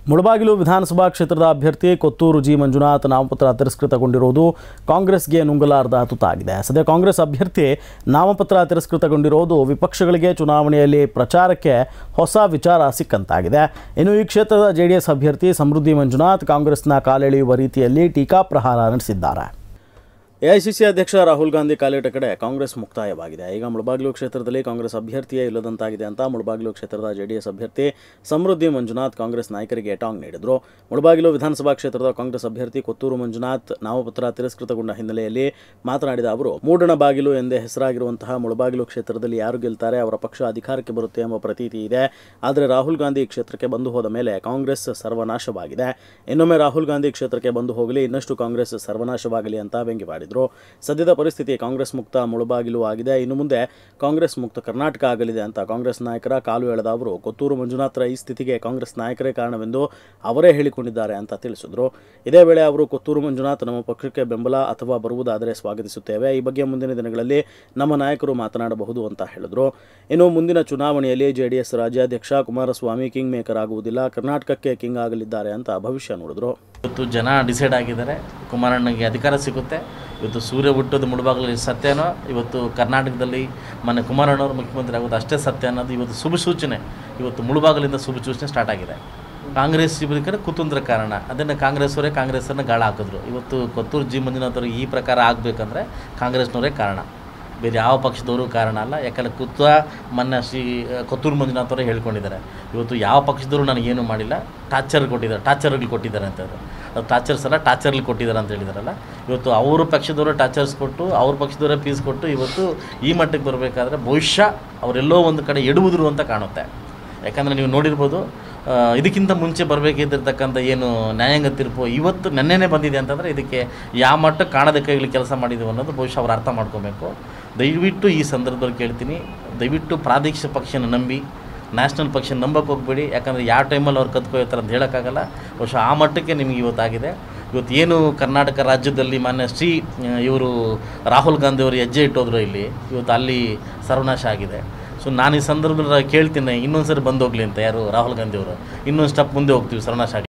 ಮುಳಬಾಗಿಲು ವಿಧಾನಸಭಾ ಕ್ಷೇತ್ರದ ಅಭ್ಯರ್ಥಿ ಕೊತ್ತೂರು ಜಿ ಮಂಜುನಾಥ್ ನಾಮಪತ್ರ ತಿರಸ್ಕೃತಗೊಂಡಿರುವುದು ಕಾಂಗ್ರೆಸ್ಗೆ ನುಂಗಲಾರದ ತುತ್ತಾಗಿದೆ ಸದ್ಯ ಕಾಂಗ್ರೆಸ್ ಅಭ್ಯರ್ಥಿ ನಾಮಪತ್ರ ತಿರಸ್ಕೃತಗೊಂಡಿರುವುದು ವಿಪಕ್ಷಗಳಿಗೆ ಚುನಾವಣೆಯಲ್ಲಿ ಪ್ರಚಾರಕ್ಕೆ ಹೊಸ ವಿಚಾರ ಸಿಕ್ಕಂತಾಗಿದೆ ಇನ್ನು ಈ ಕ್ಷೇತ್ರದ ಜೆಡಿಎಸ್ ಅಭ್ಯರ್ಥಿ ಸಮೃದ್ಧಿ ಮಂಜುನಾಥ್ ಕಾಂಗ್ರೆಸ್ನ ಕಾಲೆಳೆಯುವ ರೀತಿಯಲ್ಲಿ ಟೀಕಾಪ್ರಹಾರ ನಡೆಸಿದ್ದಾರೆ ಎಐಸಿಸಿ ಅಧ್ಯಕ್ಷ ರಾಹುಲ್ ಗಾಂಧಿ ಕಾಲಿಟ್ಟ ಕಡೆ ಕಾಂಗ್ರೆಸ್ ಮುಕ್ತಾಯವಾಗಿದೆ ಈಗ ಮುಳಬಾಗಿಲು ಕ್ಷೇತ್ರದಲ್ಲಿ ಕಾಂಗ್ರೆಸ್ ಅಭ್ಯರ್ಥಿಯೇ ಇಲ್ಲದಂತಾಗಿದೆ ಅಂತ ಮುಳಬಾಗಿಲು ಕ್ಷೇತ್ರದ ಜೆಡಿಎಸ್ ಅಭ್ಯರ್ಥಿ ಸಮೃದ್ಧಿ ಮಂಜುನಾಥ್ ಕಾಂಗ್ರೆಸ್ ನಾಯಕರಿಗೆ ಟಾಂಗ್ ನೀಡಿದರು ಮುಳಬಾಗಿಲು ವಿಧಾನಸಭಾ ಕ್ಷೇತ್ರದ ಕಾಂಗ್ರೆಸ್ ಅಭ್ಯರ್ಥಿ ಕೊತ್ತೂರು ಮಂಜುನಾಥ್ ನಾಮಪತ್ರ ತಿರಸ್ಕೃತಗೊಂಡ ಹಿನ್ನೆಲೆಯಲ್ಲಿ ಮಾತನಾಡಿದ ಅವರು ಮೂಡಣ ಬಾಗಿಲು ಎಂದೇ ಹೆಸರಾಗಿರುವಂತಹ ಮುಳಬಾಗಿಲು ಕ್ಷೇತ್ರದಲ್ಲಿ ಯಾರು ಗೆಲ್ತಾರೆ ಅವರ ಪಕ್ಷ ಅಧಿಕಾರಕ್ಕೆ ಬರುತ್ತೆ ಎಂಬ ಪ್ರತೀತಿ ಇದೆ ಆದರೆ ರಾಹುಲ್ ಗಾಂಧಿ ಕ್ಷೇತ್ರಕ್ಕೆ ಬಂದು ಹೋದ ಮೇಲೆ ಕಾಂಗ್ರೆಸ್ ಸರ್ವನಾಶವಾಗಿದೆ ಇನ್ನೊಮ್ಮೆ ರಾಹುಲ್ ಗಾಂಧಿ ಕ್ಷೇತ್ರಕ್ಕೆ ಬಂದು ಹೋಗಲಿ ಇನ್ನಷ್ಟು ಕಾಂಗ್ರೆಸ್ ಸರ್ವನಾಶವಾಗಲಿ ಅಂತ ವ್ಯಂಗ್ಯವಾಡಿದರು ಸದ್ಯದ ಪರಿಸ್ಥಿತಿ ಕಾಂಗ್ರೆಸ್ ಮುಕ್ತ ಮುಳುಬಾಗಿಲು ಆಗಿದೆ ಇನ್ನು ಮುಂದೆ ಕಾಂಗ್ರೆಸ್ ಮುಕ್ತ ಕರ್ನಾಟಕ ಆಗಲಿದೆ ಅಂತ ಕಾಂಗ್ರೆಸ್ ನಾಯಕರ ಕಾಲು ಎಳೆದ ಅವರು ಕೊತ್ತೂರು ಮಂಜುನಾಥ್ರ ಈ ಸ್ಥಿತಿಗೆ ಕಾಂಗ್ರೆಸ್ ನಾಯಕರೇ ಕಾರಣವೆಂದು ಅವರೇ ಹೇಳಿಕೊಂಡಿದ್ದಾರೆ ಅಂತ ತಿಳಿಸಿದರು ಇದೇ ವೇಳೆ ಅವರು ಕೊತ್ತೂರು ಮಂಜುನಾಥ್ ನಮ್ಮ ಪಕ್ಷಕ್ಕೆ ಬೆಂಬಲ ಅಥವಾ ಬರುವುದಾದರೆ ಸ್ವಾಗತಿಸುತ್ತೇವೆ ಈ ಬಗ್ಗೆ ಮುಂದಿನ ದಿನಗಳಲ್ಲಿ ನಮ್ಮ ನಾಯಕರು ಮಾತನಾಡಬಹುದು ಅಂತ ಹೇಳಿದರು ಇನ್ನು ಮುಂದಿನ ಚುನಾವಣೆಯಲ್ಲಿ ಜೆಡಿಎಸ್ ರಾಜ್ಯಾಧ್ಯಕ್ಷ ಕುಮಾರಸ್ವಾಮಿ ಕಿಂಗ್ ಮೇಕರ್ ಆಗುವುದಿಲ್ಲ ಕರ್ನಾಟಕಕ್ಕೆ ಕಿಂಗ್ ಆಗಲಿದ್ದಾರೆ ಅಂತ ಭವಿಷ್ಯ ನುಡಿದರು ಇವತ್ತು ಜನ ಡಿಸೈಡ್ ಆಗಿದ್ದಾರೆ ಕುಮಾರಣ್ಣಗೆ ಅಧಿಕಾರ ಸಿಗುತ್ತೆ ಇವತ್ತು ಸೂರ್ಯ ಹುಟ್ಟೋದು ಮುಳುಬಾಗಲಲ್ಲಿ ಸತ್ಯನೋ ಇವತ್ತು ಕರ್ನಾಟಕದಲ್ಲಿ ಮೊನ್ನೆ ಕುಮಾರಣ್ಣವರು ಮುಖ್ಯಮಂತ್ರಿ ಆಗೋದು ಅಷ್ಟೇ ಸತ್ಯ ಅನ್ನೋದು ಇವತ್ತು ಶುಭ ಸೂಚನೆ ಇವತ್ತು ಮುಳುಬಾಗಲಿಂದ ಶುಭ ಸೂಚನೆ ಸ್ಟಾರ್ಟ್ ಆಗಿದೆ ಕಾಂಗ್ರೆಸ್ ಇವರಿಗೆ ಕುತಂತ್ರ ಕಾರಣ ಅದನ್ನು ಕಾಂಗ್ರೆಸ್ವರೇ ಕಾಂಗ್ರೆಸ್ಸನ್ನು ಗಾಳ ಹಾಕಿದ್ರು ಇವತ್ತು ಕೊತ್ತೂರು ಜಿ ಮಂಜುನಾಥ್ ಈ ಪ್ರಕಾರ ಆಗಬೇಕಂದ್ರೆ ಕಾಂಗ್ರೆಸ್ನವರೇ ಕಾರಣ ಬೇರೆ ಯಾವ ಪಕ್ಷದವರು ಕಾರಣ ಅಲ್ಲ ಯಾಕಂದರೆ ಕುತ್ತ ಮೊನ್ನೆ ಶ್ರೀ ಕೊತ್ತೂರು ಮಂಜುನಾಥ್ ಅವರೇ ಹೇಳ್ಕೊಂಡಿದ್ದಾರೆ ಇವತ್ತು ಯಾವ ಪಕ್ಷದವರು ನನಗೇನು ಮಾಡಿಲ್ಲ ಟಾರ್ಚರ್ ಕೊಟ್ಟಿದ್ದಾರೆ ಟಾರ್ಚರ್ಗಳು ಕೊಟ್ಟಿದ್ದಾರೆ ಅಂತ ಅವರು ಅದು ಟಾರ್ಚರ್ಸ್ ಅಲ್ಲ ಟಾರ್ಚರ್ಲಿ ಕೊಟ್ಟಿದ್ದಾರೆ ಅಂತ ಹೇಳಿದಾರಲ್ಲ ಇವತ್ತು ಅವ್ರ ಪಕ್ಷದವರೇ ಟಾರ್ಚರ್ಸ್ ಕೊಟ್ಟು ಅವ್ರ ಪಕ್ಷದವರೇ ಫೀಸ್ ಕೊಟ್ಟು ಇವತ್ತು ಈ ಮಟ್ಟಕ್ಕೆ ಬರಬೇಕಾದ್ರೆ ಬಹುಶಃ ಅವರೆಲ್ಲೋ ಒಂದು ಕಡೆ ಎಡುವುದ್ರು ಅಂತ ಕಾಣುತ್ತೆ ಯಾಕಂದರೆ ನೀವು ನೋಡಿರ್ಬೋದು ಆ, ಇದಕ್ಕಿಂತ ಮುಂಚೆ ಬರಬೇಕಿದ್ದಿರ್ತಕ್ಕಂಥ ಏನು ನ್ಯಾಯಾಂಗ ತೀರ್ಪು ಇವತ್ತು ನೆನ್ನೆನೇ ಬಂದಿದೆ ಅಂತಂದರೆ ಇದಕ್ಕೆ ಯಾವ ಮಟ್ಟಕ್ಕೆ ಕಾಣೋದಕ್ಕಾಗಲಿ ಕೆಲಸ ಮಾಡಿದ್ದೀವಿ ಅನ್ನೋದು ಬಹುಶಃ ಅವ್ರು ಅರ್ಥ ಮಾಡ್ಕೋಬೇಕು ದಯವಿಟ್ಟು ಈ ಸಂದರ್ಭದಲ್ಲಿ ಕೇಳ್ತೀನಿ ದಯವಿಟ್ಟು ಪ್ರಾದೇಶಿಕ ಪಕ್ಷನ ನಂಬಿ ನ್ಯಾಷನಲ್ ಪಕ್ಷ ನಂಬಕ್ಕೆ ಹೋಗ್ಬೇಡಿ ಯಾಕಂದರೆ ಯಾವ ಟೈಮಲ್ಲಿ ಅವ್ರು ಕತ್ಕೊಯ್ತಾರೆ ಅಂತ ಹೇಳೋಕ್ಕಾಗಲ್ಲ ಬಹುಶಃ ಆ ಮಟ್ಟಕ್ಕೆ ನಿಮಗೆ ಇವತ್ತಾಗಿದೆ ಇವತ್ತು ಏನು ಕರ್ನಾಟಕ ರಾಜ್ಯದಲ್ಲಿ ಮಾನ್ಯ ಶ್ರೀ ಇವರು ರಾಹುಲ್ ಗಾಂಧಿ ಅವರು ಹೆಜ್ಜೆ ಇಟ್ಟೋದ್ರು ಇಲ್ಲಿ ಇವತ್ತು ಅಲ್ಲಿ ಸರ್ವನಾಶ ಆಗಿದೆ ಸೊ ನಾನು ಈ ಸಂದರ್ಭದಲ್ಲಿ ಕೇಳ್ತೀನಿ ಇನ್ನೊಂದು ಸರಿ ಬಂದು ಹೋಗ್ಲಿ ಅಂತ ಯಾರು ರಾಹುಲ್ ಗಾಂಧಿ ಅವರು ಇನ್ನೊಂದು ಸ್ಟೆಪ್ ಮುಂದೆ ಹೋಗ್ತೀವಿ ಸರ್ವನಾಶ ಆಗಲಿ